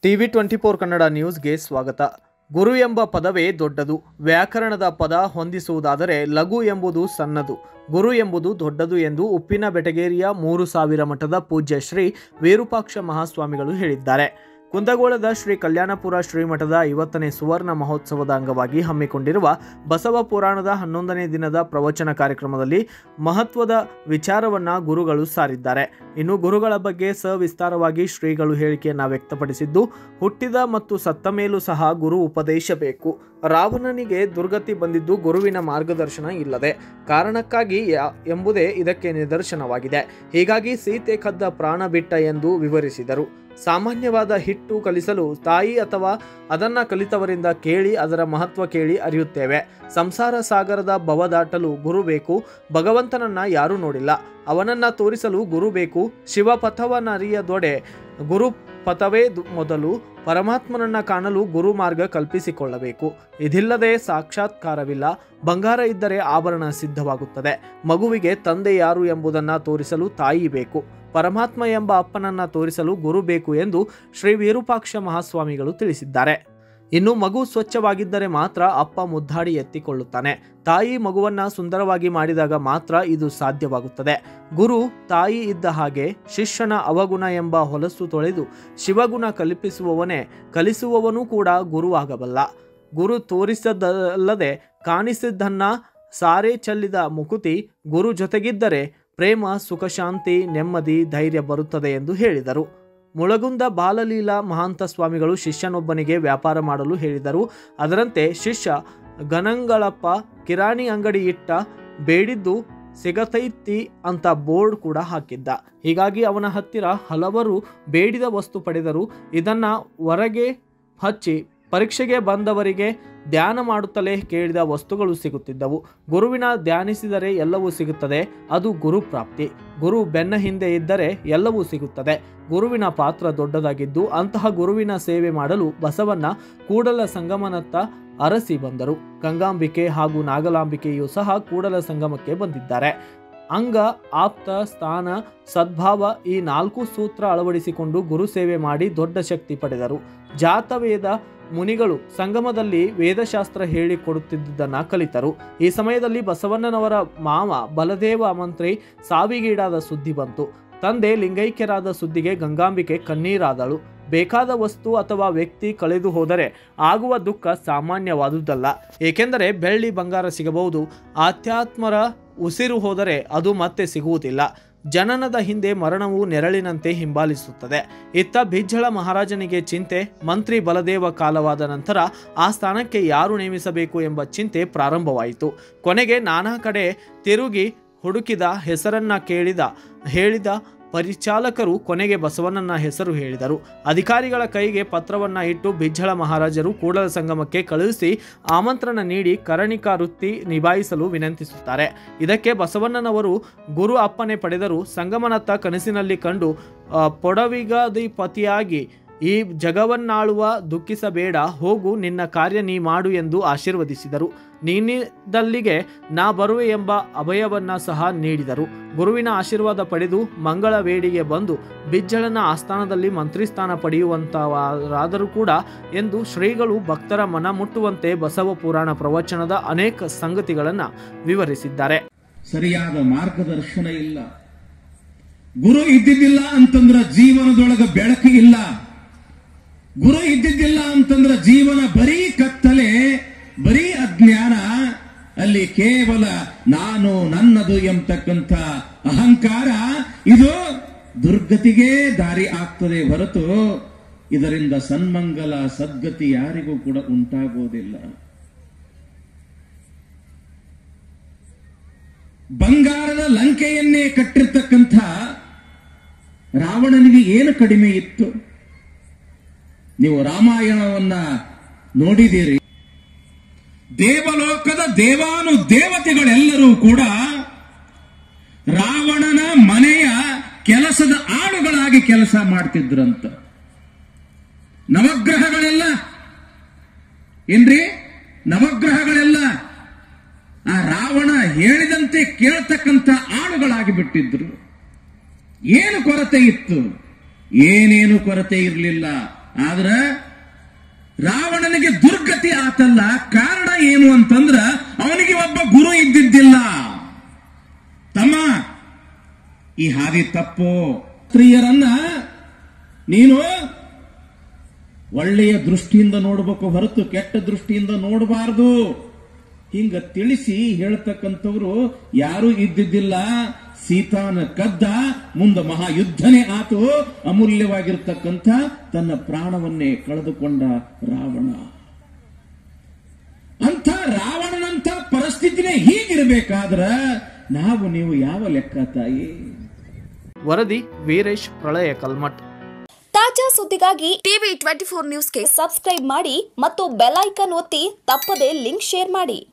TV twenty four Kannada ನ್ಯೂಸ್ಗೆ ಸ್ವಾಗತ ಗುರು ಎಂಬ ಪದವೇ ದೊಡ್ಡದು ವ್ಯಾಕರಣದ ಪದ ಹೊಂದಿಸುವುದಾದರೆ ಲಘು ಎಂಬುದು ಸಣ್ಣದು ಗುರು ಎಂಬುದು ದೊಡ್ಡದು ಎಂದು ಉಪ್ಪಿನ ಬೆಟಗೇರಿಯ ಮೂರು ಸಾವಿರ ಮಠದ ಪೂಜ್ಯ ಶ್ರೀ ವಿರೂಪಾಕ್ಷ ಮಹಾಸ್ವಾಮಿಗಳು ಹೇಳಿದ್ದಾರೆ ಕುಂದಗೋಳದ ಶ್ರೀ ಕಲ್ಯಾಣಪುರ ಶ್ರೀಮಠದ ಐವತ್ತನೇ ಸುವರ್ಣ ಮಹೋತ್ಸವದ ಅಂಗವಾಗಿ ಹಮ್ಮಿಕೊಂಡಿರುವ ಬಸವ ಪುರಾಣದ ಹನ್ನೊಂದನೇ ದಿನದ ಪ್ರವಚನ ಕಾರ್ಯಕ್ರಮದಲ್ಲಿ ಮಹತ್ವದ ವಿಚಾರವನ್ನ ಗುರುಗಳು ಸಾರಿದ್ದಾರೆ ಇನ್ನು ಗುರುಗಳ ಬಗ್ಗೆ ಸವಿಸ್ತಾರವಾಗಿ ಶ್ರೀಗಳು ಹೇಳಿಕೆಯನ್ನ ವ್ಯಕ್ತಪಡಿಸಿದ್ದು ಹುಟ್ಟಿದ ಮತ್ತು ಸತ್ತ ಮೇಲೂ ಸಹ ಗುರು ಉಪದೇಶ ಬೇಕು ರಾವಣನಿಗೆ ದುರ್ಗತಿ ಬಂದಿದ್ದು ಗುರುವಿನ ಮಾರ್ಗದರ್ಶನ ಇಲ್ಲದೆ ಕಾರಣಕ್ಕಾಗಿ ಯಾ- ಎಂಬುದೇ ಇದಕ್ಕೆ ನಿದರ್ಶನವಾಗಿದೆ ಹೀಗಾಗಿ ಸೀತೆ ಕದ್ದ ಪ್ರಾಣ ಬಿಟ್ಟ ಎಂದು ವಿವರಿಸಿದರು ಸಾಮಾನ್ಯವಾದ ಹಿಟ್ಟು ಕಲಿಸಲು ತಾಯಿ ಅಥವಾ ಅದನ್ನ ಕಲಿತವರಿಂದ ಕೇಳಿ ಅದರ ಮಹತ್ವ ಕೇಳಿ ಅರಿಯುತ್ತೇವೆ ಸಂಸಾರ ಸಾಗರದ ಭವ ದಾಟಲು ಗುರು ಬೇಕು ಭಗವಂತನನ್ನ ಯಾರೂ ನೋಡಿಲ್ಲ ಅವನನ್ನ ತೋರಿಸಲು ಗುರು ಬೇಕು ಶಿವಪಥವನ್ನರಿಯದೊಡೆ ಗುರು ಪಥವೇ ದು- ಮೊದಲು ಪರಮಾತ್ಮನನ್ನ ಕಾಣಲು ಗುರು ಮಾರ್ಗ ಕಲ್ಪಿಸಿಕೊಳ್ಳಬೇಕು ಇದಿಲ್ಲದೆ ಸಾಕ್ಷಾತ್ಕಾರವಿಲ್ಲ ಬಂಗಾರ ಇದ್ದರೆ ಆಭರಣ ಸಿದ್ಧವಾಗುತ್ತದೆ ಮಗುವಿಗೆ ತಂದೆ ಯಾರು ಎಂಬುದನ್ನ ತೋರಿಸಲು ತಾಯಿ ಬೇಕು ಪರಮಾತ್ಮ ಎಂಬ ಅಪ್ಪನನ್ನ ತೋರಿಸಲು ಗುರು ಬೇಕು ಎಂದು ಶ್ರೀ ವಿರೂಪಾಕ್ಷ ಮಹಾಸ್ವಾಮಿಗಳು ತಿಳಿಸಿದ್ದಾರೆ ಇನ್ನು ಮಗು ಸ್ವಚ್ಛವಾಗಿದ್ದರೆ ಮಾತ್ರ ಅಪ್ಪ ಮುದ್ದಾಡಿ ಎತ್ತಿಕೊಳ್ಳುತ್ತಾನೆ ತಾಯಿ ಮಗುವನ್ನ ಸುಂದರವಾಗಿ ಮಾಡಿದಾಗ ಮಾತ್ರ ಇದು ಸಾಧ್ಯವಾಗುತ್ತದೆ ಗುರು ತಾಯಿ ಇದ್ದ ಹಾಗೆ ಶಿಷ್ಯನ ಅವಗುಣ ಎಂಬ ಹೊಲಸು ತೊಳೆದು ಶಿವಗುಣ ಕಲ್ಪಿಸುವವನೇ ಕಲಿಸುವವನೂ ಕೂಡ ಗುರುವಾಗಬಲ್ಲ ಗುರು ತೋರಿಸದಲ್ಲದೆ ಕಾಣಿಸಿದ್ದನ್ನ ಸಾರೇ ಚೆಲ್ಲಿದ ಮುಕುತಿ ಗುರು ಜೊತೆಗಿದ್ದರೆ ಪ್ರೇಮ ಸುಖ ಶಾಂತಿ ನೆಮ್ಮದಿ ಧೈರ್ಯ ಬರುತ್ತದೆ ಎಂದು ಹೇಳಿದರು ಮುಳಗುಂದ ಬಾಲಲೀಲಾ ಮಹಾಂತ ಸ್ವಾಮಿಗಳು ಶಿಷ್ಯನೊಬ್ಬನಿಗೆ ವ್ಯಾಪಾರ ಮಾಡಲು ಹೇಳಿದರು ಅದರಂತೆ ಶಿಷ್ಯ ಗನಂಗಳಪ್ಪ ಕಿರಾಣಿ ಅಂಗಡಿ ಇಟ್ಟ ಬೇಡಿದ್ದು ಸಿಗತೈತಿ ಅಂತ ಬೋರ್ಡ್ ಕೂಡ ಹಾಕಿದ್ದ ಹೀಗಾಗಿ ಅವನ ಹತ್ತಿರ ಹಲವರು ಬೇಡಿದ ವಸ್ತು ಪಡೆದರು ಇದನ್ನ ಹೊರಗೆ ಹಚ್ಚಿ ಪರೀಕ್ಷೆಗೆ ಬಂದವರಿಗೆ ಧ್ಯಾನ ಮಾಡುತ್ತಲೇ ಕೇಳಿದ ವಸ್ತುಗಳು ಸಿಗುತ್ತಿದ್ದವು ಗುರುವಿನ ಧ್ಯಾನಿಸಿದರೆ ಎಲ್ಲವೂ ಸಿಗುತ್ತದೆ ಅದು ಗುರು ಪ್ರಾಪ್ತಿ ಗುರು ಬೆನ್ನ ಹಿಂದೆ ಇದ್ದರೆ ಎಲ್ಲವೂ ಸಿಗುತ್ತದೆ ಗುರುವಿನ ಪಾತ್ರ ದೊಡ್ಡದಾಗಿದ್ದು ಅಂತಹ ಗುರುವಿನ ಸೇವೆ ಮಾಡಲು ಬಸವಣ್ಣ ಕೂಡಲ ಸಂಗಮನತ್ತ ಅರಸಿ ಬಂದರು ಗಂಗಾಂಬಿಕೆ ಹಾಗೂ ನಾಗಲಾಂಬಿಕೆಯೂ ಸಹ ಕೂಡಲ ಸಂಗಮಕ್ಕೆ ಬಂದಿದ್ದಾರೆ ಅಂಗ ಆಪ್ತ ಸ್ಥಾನ ಸದ್ಭಾವ ಈ ನಾಲ್ಕು ಸೂತ್ರ ಅಳವಡಿಸಿಕೊಂಡು ಗುರು ಸೇವೆ ಮಾಡಿ ದೊಡ್ಡ ಶಕ್ತಿ ಪಡೆದರು ಜಾತವೇದ ಮುನಿಗಳು ಸಂಗಮದಲ್ಲಿ ವೇದಶಾಸ್ತ್ರ ಹೇಳಿಕೊಡುತ್ತಿದ್ದುದನ್ನು ಕಲಿತರು ಈ ಸಮಯದಲ್ಲಿ ಬಸವಣ್ಣನವರ ಮಾವ ಬಲದೇವ ಮಂತ್ರಿ ಸಾವಿಗೀಡಾದ ಸುದ್ದಿ ಬಂತು ತಂದೆ ಲಿಂಗೈಕ್ಯರಾದ ಸುದ್ದಿಗೆ ಗಂಗಾಂಬಿಕೆ ಕಣ್ಣೀರಾದಳು ಬೇಕಾದ ವಸ್ತು ಅಥವಾ ವ್ಯಕ್ತಿ ಕಳೆದು ಹೋದರೆ ಆಗುವ ದುಃಖ ಸಾಮಾನ್ಯವಾದುದಲ್ಲ ಏಕೆಂದರೆ ಬೆಳ್ಳಿ ಬಂಗಾರ ಸಿಗಬಹುದು ಆಧ್ಯಾತ್ಮರ ಉಸಿರು ಹೋದರೆ ಅದು ಮತ್ತೆ ಸಿಗುವುದಿಲ್ಲ ಜನನದ ಹಿಂದೆ ಮರಣವು ನೆರಳಿನಂತೆ ಹಿಂಬಾಲಿಸುತ್ತದೆ ಇತ್ತ ಬಿಜ್ಜಳ ಮಹಾರಾಜನಿಗೆ ಚಿಂತೆ ಮಂತ್ರಿ ಬಲದೇವ ಕಾಲವಾದ ನಂತರ ಆ ಸ್ಥಾನಕ್ಕೆ ಯಾರು ನೇಮಿಸಬೇಕು ಎಂಬ ಚಿಂತೆ ಪ್ರಾರಂಭವಾಯಿತು ಕೊನೆಗೆ ನಾನಾ ಕಡೆ ತಿರುಗಿ ಹುಡುಕಿದ ಹೆಸರನ್ನ ಕೇಳಿದ ಹೇಳಿದ ಪರಿಚಾಲಕರು ಕೊನೆಗೆ ಬಸವಣ್ಣನ ಹೆಸರು ಹೇಳಿದರು ಅಧಿಕಾರಿಗಳ ಕೈಗೆ ಪತ್ರವನ್ನ ಇಟ್ಟು ಬಿಜ್ಜಳ ಮಹಾರಾಜರು ಕೂಡಲ ಸಂಗಮಕ್ಕೆ ಕಳುಹಿಸಿ ಆಮಂತ್ರಣ ನೀಡಿ ಕರಣಿಕಾ ವೃತ್ತಿ ನಿಭಾಯಿಸಲು ವಿನಂತಿಸುತ್ತಾರೆ ಇದಕ್ಕೆ ಬಸವಣ್ಣನವರು ಗುರು ಅಪ್ಪನೆ ಪಡೆದರು ಸಂಗಮನತ್ತ ಕನಸಿನಲ್ಲಿ ಕಂಡು ಆ, ಪೊಡವಿಗಾಧಿಪತಿಯಾಗಿ ಈ ಜಗವನ್ನಾಳುವ ದುಃಖಿಸಬೇಡ ಹೋಗು ನಿನ್ನ ಕಾರ್ಯ ನೀ ಮಾಡು ಎಂದು ಆಶೀರ್ವದಿಸಿದರು ನೀನಿದ್ದಲ್ಲಿಗೆ ನಾ ಬರುವೆ ಎಂಬ ಅಭಯವನ್ನ ಸಹ ನೀಡಿದರು ಗುರುವಿನ ಆಶೀರ್ವಾದ ಪಡೆದು ಮಂಗಳ ವೇಡಿಗೆ ಬಂದು ಬಿಜ್ಜಳನ ಆಸ್ಥಾನದಲ್ಲಿ ಮಂತ್ರಿ ಸ್ಥಾನ ಪಡೆಯುವಂತವರಾದರೂ ಕೂಡ ಎಂದು ಶ್ರೀಗಳು ಭಕ್ತರ ಮನ ಮುಟ್ಟುವಂತೆ ಬಸವ ಪುರಾಣ ಪ್ರವಚನದ ಅನೇಕ ಸಂಗತಿಗಳನ್ನು ವಿವರಿಸಿದ್ದಾರೆ ಸರಿಯಾದ ಮಾರ್ಗದರ್ಶನ ಇಲ್ಲ ಗುರು ಇದ್ದಿದ್ದಿಲ್ಲ ಅಂತಂದ್ರ ಜೀವನದೊಳಗ ಬೆಳಕು ಇಲ್ಲ ಗುರು ಇದ್ದಿದ್ದಿಲ್ಲ ಅಂತಂದ್ರ ಜೀವನ ಬರೀ ಕತ್ತಲೆ ಬರೀ ಅಜ್ಞಾನ ಅಲ್ಲಿ ಕೇವಲ ನಾನು ನನ್ನದು ಎಂಬತಕ್ಕಂಥ ಅಹಂಕಾರ ಇದು ದುರ್ಗತಿಗೆ ದಾರಿ ಆಗ್ತದೆ ಹೊರತು ಇದರಿಂದ ಸನ್ಮಂಗಲ ಸದ್ಗತಿ ಯಾರಿಗೂ ಕೂಡ ಉಂಟಾಗೋದಿಲ್ಲ ಬಂಗಾರದ ಲಂಕೆಯನ್ನೇ ಕಟ್ಟಿರ್ತಕ್ಕಂಥ ರಾವಣನಿಗೆ ಏನು ಕಡಿಮೆ ಇತ್ತು ನೀವು ರಾಮಾಯಣವನ್ನ ನೋಡಿದ್ದೀರಿ ದೇವಲೋಕದ ದೇವಾನು ದೇವತೆಗಳೆಲ್ಲರೂ ಕೂಡ ರಾವಣನ ಮನೆಯ ಕೆಲಸದ ಆಳುಗಳಾಗಿ ಕೆಲಸ ಮಾಡ್ತಿದ್ರಂತ ನವಗ್ರಹಗಳೆಲ್ಲ ಏನ್ರಿ ನವಗ್ರಹಗಳೆಲ್ಲ ಆ ರಾವಣ ಹೇಳಿದಂತೆ ಕೇಳ್ತಕ್ಕಂಥ ಆಳುಗಳಾಗಿ ಬಿಟ್ಟಿದ್ರು ಏನು ಕೊರತೆ ಇತ್ತು ಏನೇನು ಕೊರತೆ ಇರಲಿಲ್ಲ ಆದ್ರ ರಾವಣನಿಗೆ ದುರ್ಗತಿ ಆತಲ್ಲ ಕಾರಣ ಏನು ಅಂತಂದ್ರ ಅವನಿಗೆ ಒಬ್ಬ ಗುರು ಇದ್ದಿದ್ದಿಲ್ಲ ತಮ್ಮ ಈ ಹಾದಿ ತಪ್ಪು ಸ್ತ್ರೀಯರನ್ನ ನೀನು ಒಳ್ಳೆಯ ದೃಷ್ಟಿಯಿಂದ ನೋಡಬೇಕು ಹೊರತು ಕೆಟ್ಟ ದೃಷ್ಟಿಯಿಂದ ನೋಡಬಾರದು ಹಿಂಗ ತಿಳಿಸಿ ಹೇಳ್ತಕ್ಕಂಥವ್ರು ಯಾರು ಇದ್ದಿದ್ದಿಲ್ಲ ಸೀತಾನ ಕದ್ದ ಮುಂದ ಮಹಾಯುದ್ಧನೇ ಆತು ಅಮೂಲ್ಯವಾಗಿರ್ತಕ್ಕಂಥ ತನ್ನ ಪ್ರಾಣವನ್ನೇ ಕಳೆದುಕೊಂಡ ರಾವಣ ಅಂಥ ರಾವಣನಂತ ಪರಿಸ್ಥಿತಿನೇ ಹೀಗಿರಬೇಕಾದ್ರ ನಾವು ನೀವು ಯಾವ ಲೆಕ್ಕ ತಾಯಿ ವರದಿ ವೀರೇಶ್ ಪ್ರಳಯ ಕಲ್ಮಠ್ ತಾಜಾ ಸುದ್ದಿಗಾಗಿ ಟಿವಿ ಟ್ವೆಂಟಿ ಫೋರ್ ನ್ಯೂಸ್ಗೆ ಸಬ್ಸ್ಕ್ರೈಬ್ ಮಾಡಿ ಮತ್ತು ಬೆಲ್ ಐಕಾನ್ ಒತ್ತಿ ತಪ್ಪದೇ ಲಿಂಕ್ ಶೇರ್ ಮಾಡಿ